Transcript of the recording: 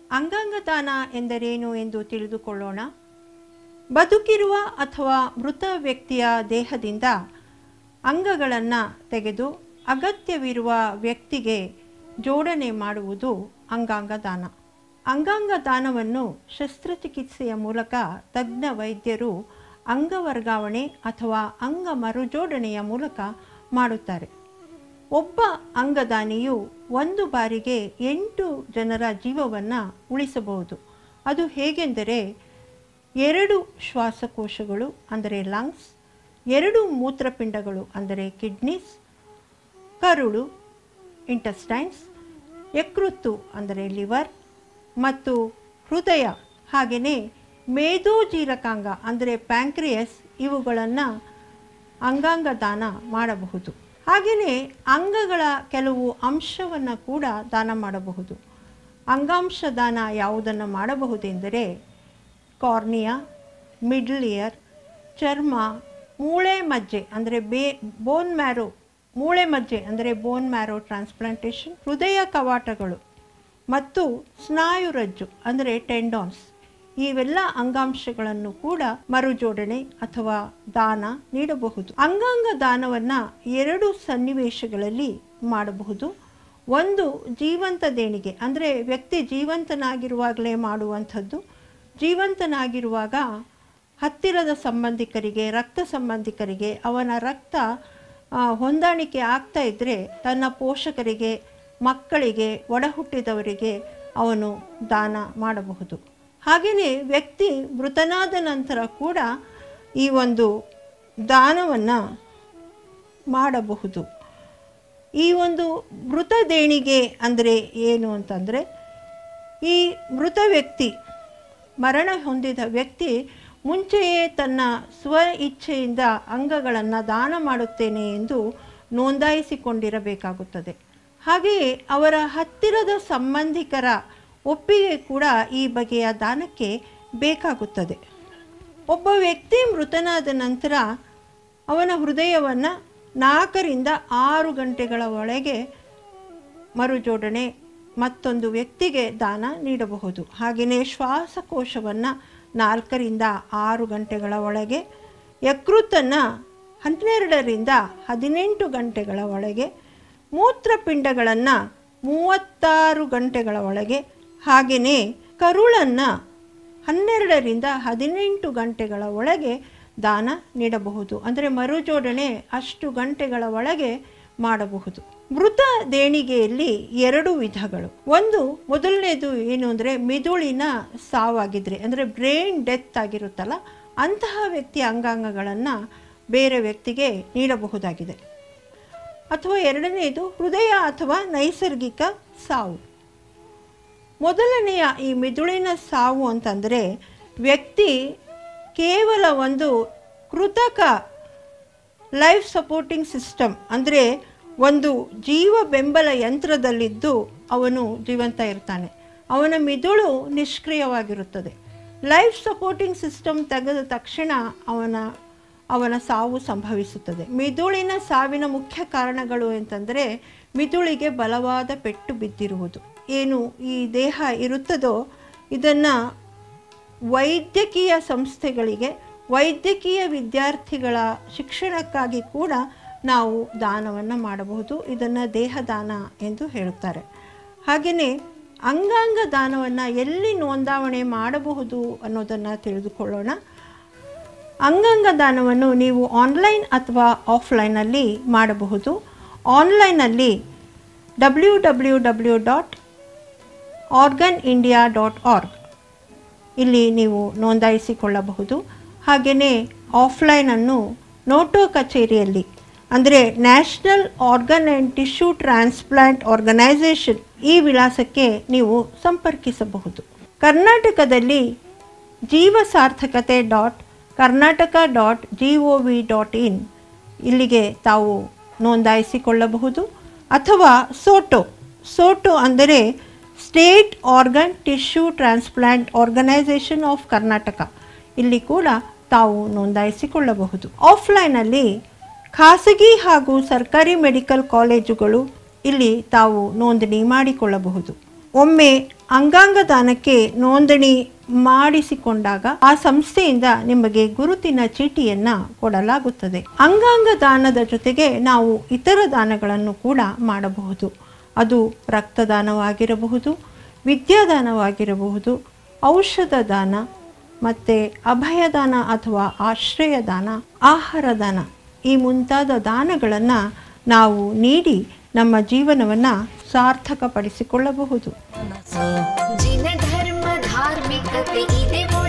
ಅಂಗಾಂಗ ದಾನ ಎಂದರೇನು ಎಂದು ತಿಳಿದುಕೊಳ್ಳೋಣ ಬದುಕಿರುವ ಅಥವಾ ಮೃತ ವ್ಯಕ್ತಿಯ ದೇಹದಿಂದ ಅಂಗಗಳನ್ನು ತೆಗೆದು ಅಗತ್ಯವಿರುವ ವ್ಯಕ್ತಿಗೆ ಜೋಡಣೆ ಮಾಡುವುದು ಅಂಗಾಂಗ ದಾನ ಅಂಗಾಂಗ ದಾನವನ್ನು ಶಸ್ತ್ರಚಿಕಿತ್ಸೆಯ ಮೂಲಕ ತಜ್ಞ ವೈದ್ಯರು ಅಂಗ ವರ್ಗಾವಣೆ ಅಥವಾ ಅಂಗ ಮರುಜೋಡಣೆಯ ಮೂಲಕ ಮಾಡುತ್ತಾರೆ ಒಬ್ಬ ಅಂಗದಾನಿಯು ಒಂದು ಬಾರಿಗೆ ಎಂಟು ಜನರ ಜೀವವನ್ನು ಉಳಿಸಬಹುದು ಅದು ಹೇಗೆಂದರೆ ಎರಡು ಶ್ವಾಸಕೋಶಗಳು ಅಂದರೆ ಲಂಗ್ಸ್ ಎರಡು ಮೂತ್ರಪಿಂಡಗಳು ಅಂದರೆ ಕಿಡ್ನೀಸ್ ಕರುಳು ಇಂಟೆಸ್ಟೈನ್ಸ್ ಯಕೃತ್ತು ಅಂದರೆ ಲಿವರ್ ಮತ್ತು ಹೃದಯ ಹಾಗೆಯೇ ಮೇದೋಜೀರಕಾಂಗ ಅಂದರೆ ಪ್ಯಾಂಕ್ರಿಯಸ್ ಇವುಗಳನ್ನು ಅಂಗಾಂಗ ದಾನ ಮಾಡಬಹುದು ಹಾಗೆಯೇ ಅಂಗಗಳ ಕೆಲವು ಅಂಶವನ್ನು ಕೂಡ ದಾನ ಮಾಡಬಹುದು ಅಂಗಾಂಶ ದಾನ ಯಾವುದನ್ನು ಮಾಡಬಹುದೆಂದರೆ ಕಾರ್ನಿಯಾ ಮಿಡ್ಲ್ ಇಯರ್ ಚರ್ಮ ಮೂಳೆ ಮಜ್ಜೆ ಅಂದರೆ ಬೇ ಬೋನ್ ಮ್ಯಾರೋ ಮೂಳೆ ಮಜ್ಜೆ ಅಂದರೆ ಬೋನ್ ಮ್ಯಾರೋ ಟ್ರಾನ್ಸ್ಪ್ಲಾಂಟೇಷನ್ ಹೃದಯ ಕವಾಟಗಳು ಮತ್ತು ಸ್ನಾಯುರಜ್ಜು ಅಂದರೆ ಟೆಂಡಾನ್ಸ್ ಇವೆಲ್ಲ ಅಂಗಾಂಶಗಳನ್ನು ಕೂಡ ಮರುಜೋಡಣೆ ಅಥವಾ ದಾನ ನೀಡಬಹುದು ಅಂಗಾಂಗ ದಾನವನ್ನು ಎರಡು ಸನ್ನಿವೇಶಗಳಲ್ಲಿ ಮಾಡಬಹುದು ಒಂದು ಜೀವಂತ ದೇಣಿಗೆ ಅಂದರೆ ವ್ಯಕ್ತಿ ಜೀವಂತನಾಗಿರುವಾಗಲೇ ಮಾಡುವಂಥದ್ದು ಜೀವಂತನಾಗಿರುವಾಗ ಹತ್ತಿರದ ಸಂಬಂಧಿಕರಿಗೆ ರಕ್ತ ಸಂಬಂಧಿಕರಿಗೆ ಅವನ ರಕ್ತ ಆ, ಹೊಂದಾಣಿಕೆ ಆಗ್ತಾ ಇದ್ದರೆ ತನ್ನ ಪೋಷಕರಿಗೆ ಮಕ್ಕಳಿಗೆ ಒಡಹುಟ್ಟಿದವರಿಗೆ ಅವನು ದಾನ ಮಾಡಬಹುದು ಹಾಗೆಯೇ ವ್ಯಕ್ತಿ ಮೃತನಾದ ನಂತರ ಕೂಡ ಈ ಒಂದು ದಾನವನ್ನು ಮಾಡಬಹುದು ಈ ಒಂದು ಮೃತ ದೇಣಿಗೆ ಅಂದರೆ ಏನು ಅಂತಂದರೆ ಈ ಮೃತ ವ್ಯಕ್ತಿ ಮರಣ ಹೊಂದಿದ ವ್ಯಕ್ತಿ ಮುಂಚೆಯೇ ತನ್ನ ಸ್ವ ಇಚ್ಛೆಯಿಂದ ಅಂಗಗಳನ್ನು ದಾನ ಮಾಡುತ್ತೇನೆ ಎಂದು ನೋಂದಾಯಿಸಿಕೊಂಡಿರಬೇಕಾಗುತ್ತದೆ ಹಾಗೆಯೇ ಅವರ ಹತ್ತಿರದ ಸಂಬಂಧಿಕರ ಒಪ್ಪಿಗೆ ಕೂಡ ಈ ಬಗೆಯ ದಾನಕ್ಕೆ ಬೇಕಾಗುತ್ತದೆ ಒಬ್ಬ ವ್ಯಕ್ತಿ ಮೃತನಾದ ನಂತರ ಅವನ ಹೃದಯವನ್ನು ನಾಲ್ಕರಿಂದ ಆರು ಗಂಟೆಗಳ ಒಳಗೆ ಮರುಜೋಡಣೆ ಮತ್ತೊಂದು ವ್ಯಕ್ತಿಗೆ ದಾನ ನೀಡಬಹುದು ಹಾಗೆಯೇ ಶ್ವಾಸಕೋಶವನ್ನು ನಾಲ್ಕರಿಂದ ಆರು ಗಂಟೆಗಳ ಒಳಗೆ ಯಕೃತ್ತನ್ನು ಹನ್ನೆರಡರಿಂದ ಹದಿನೆಂಟು ಗಂಟೆಗಳ ಒಳಗೆ ಮೂತ್ರಪಿಂಡಗಳನ್ನು ಮೂವತ್ತಾರು ಗಂಟೆಗಳ ಒಳಗೆ ಹಾಗೆಯೇ ಕರುಳನ್ನು ಹನ್ನೆರಡರಿಂದ ಹದಿನೆಂಟು ಗಂಟೆಗಳ ಒಳಗೆ ದಾನ ನೀಡಬಹುದು ಅಂದರೆ ಮರುಜೋಡಣೆ ಅಷ್ಟು ಗಂಟೆಗಳ ಒಳಗೆ ಮಾಡಬಹುದು ಮೃತ ದೇಣಿಗೆಯಲ್ಲಿ ಎರಡು ವಿಧಗಳು ಒಂದು ಮೊದಲನೇದು ಏನು ಅಂದರೆ ಮಿದುಳಿನ ಸಾವಾಗಿದ್ರೆ ಅಂದರೆ ಬ್ರೈನ್ ಡೆತ್ ಆಗಿರುತ್ತಲ್ಲ ಅಂತಹ ವ್ಯಕ್ತಿಯ ಅಂಗಾಂಗಗಳನ್ನು ಬೇರೆ ವ್ಯಕ್ತಿಗೆ ನೀಡಬಹುದಾಗಿದೆ ಅಥವಾ ಎರಡನೆಯದು ಹೃದಯ ಅಥವಾ ನೈಸರ್ಗಿಕ ಸಾವು ಮೊದಲನೆಯ ಈ ಮಿದುಳಿನ ಸಾವು ಅಂತಂದರೆ ವ್ಯಕ್ತಿ ಕೇವಲ ಒಂದು ಕೃತಕ ಲೈಫ್ ಸಪೋರ್ಟಿಂಗ್ ಸಿಸ್ಟಮ್ ಅಂದರೆ ಒಂದು ಜೀವ ಬೆಂಬಲ ಯಂತ್ರದಲ್ಲಿದ್ದು ಅವನು ಜೀವಂತ ಇರ್ತಾನೆ ಅವನ ಮಿದುಳು ನಿಷ್ಕ್ರಿಯವಾಗಿರುತ್ತದೆ ಲೈಫ್ ಸಪೋರ್ಟಿಂಗ್ ಸಿಸ್ಟಮ್ ತೆಗೆದ ತಕ್ಷಣ ಅವನ ಅವನ ಸಾವು ಸಂಭವಿಸುತ್ತದೆ ಮಿದುಳಿನ ಸಾವಿನ ಮುಖ್ಯ ಕಾರಣಗಳು ಅಂತಂದರೆ ಮಿದುಳಿಗೆ ಬಲವಾದ ಪೆಟ್ಟು ಬಿದ್ದಿರುವುದು ಏನು ಈ ದೇಹ ಇರುತ್ತದೋ ಇದನ್ನು ವೈದ್ಯಕೀಯ ಸಂಸ್ಥೆಗಳಿಗೆ ವೈದ್ಯಕೀಯ ವಿದ್ಯಾರ್ಥಿಗಳ ಶಿಕ್ಷಣಕ್ಕಾಗಿ ಕೂಡ ನಾವು ದಾನವನ್ನು ಮಾಡಬಹುದು ಇದನ್ನು ದೇಹದಾನ ಎಂದು ಹೇಳುತ್ತಾರೆ ಹಾಗೆಯೇ ಅಂಗಾಂಗ ದಾನವನ್ನು ಎಲ್ಲಿ ನೋಂದಾವಣೆ ಮಾಡಬಹುದು ಅನ್ನೋದನ್ನು ತಿಳಿದುಕೊಳ್ಳೋಣ ಅಂಗಾಂಗ ದಾನವನ್ನು ನೀವು ಆನ್ಲೈನ್ ಅಥವಾ ಆಫ್ಲೈನಲ್ಲಿ ಮಾಡಬಹುದು ಆನ್ಲೈನಲ್ಲಿ W W W dot organ India dot org ಇಲ್ಲಿ ನೀವು ನೋಂದಾಯಿಸಿಕೊಳ್ಳಬಹುದು ಹಾಗೆಯೇ ಆಫ್ಲೈನನ್ನು ನೋಟೋ ಕಚೇರಿಯಲ್ಲಿ ಅಂದರೆ national organ and tissue transplant organisation ಈ ವಿಳಾಸಕ್ಕೆ ನೀವು ಸಂಪರ್ಕಿಸಬಹುದು ಕರ್ನಾಟಕದಲ್ಲಿ Jeeva Sarthakathe dot Karnataka dot G O V dot in ಇಲ್ಲಿಗೆ ತಾವು ನೋಂದಾಯಿಸಿಕೊಳ್ಳಬಹುದು ಅಥವಾ ಸೋಟೋ ಸೋಟೋ ಅಂದರೆ state organ tissue transplant organisation of Karnataka ಇಲ್ಲಿ ಕೂಡ ತಾವು ನೋಂದಾಯಿಸಿಕೊಳ್ಳಬಹುದು ಆಫ್ಲೈನಲ್ಲಿ ಖಾಸಗಿ ಹಾಗೂ ಸರ್ಕಾರಿ ಮೆಡಿಕಲ್ ಕಾಲೇಜುಗಳು ಇಲ್ಲಿ ತಾವು ನೋಂದಣಿ ಮಾಡಿಕೊಳ್ಳಬಹುದು ಒಮ್ಮೆ ಅಂಗಾಂಗ ದಾನಕ್ಕೆ ನೋಂದಣಿ ಮಾಡಿಸಿಕೊಂಡಾಗ ಆ ಸಂಸ್ಥೆಯಿಂದ ನಿಮಗೆ ಗುರುತಿನ ಚೀಟಿಯನ್ನು ಕೊಡಲಾಗುತ್ತದೆ ಅಂಗಾಂಗ ದಾನದ ಜೊತೆಗೆ ನಾವು ಇತರ ದಾನಗಳನ್ನು ಕೂಡ ಮಾಡಬಹುದು ಅದು ರಕ್ತದಾನವಾಗಿರಬಹುದು ವಿದ್ಯಾದಾನವಾಗಿರಬಹುದು ಔಷಧ ದಾನ ಮತ್ತು ಅಭಯದಾನ ಅಥವಾ ಆಶ್ರಯ ದಾನ ಆಹಾರ ದಾನ ಈ ಮುಂತಾದ ದಾನಗಳನ್ನು ನಾವು ನೀಡಿ ನಮ್ಮ ಜೀವನವನ್ನು ಸಾರ್ಥಕಪಡಿಸಿಕೊಳ್ಳಬಹುದು जिन धर्म धार्मिकते इदे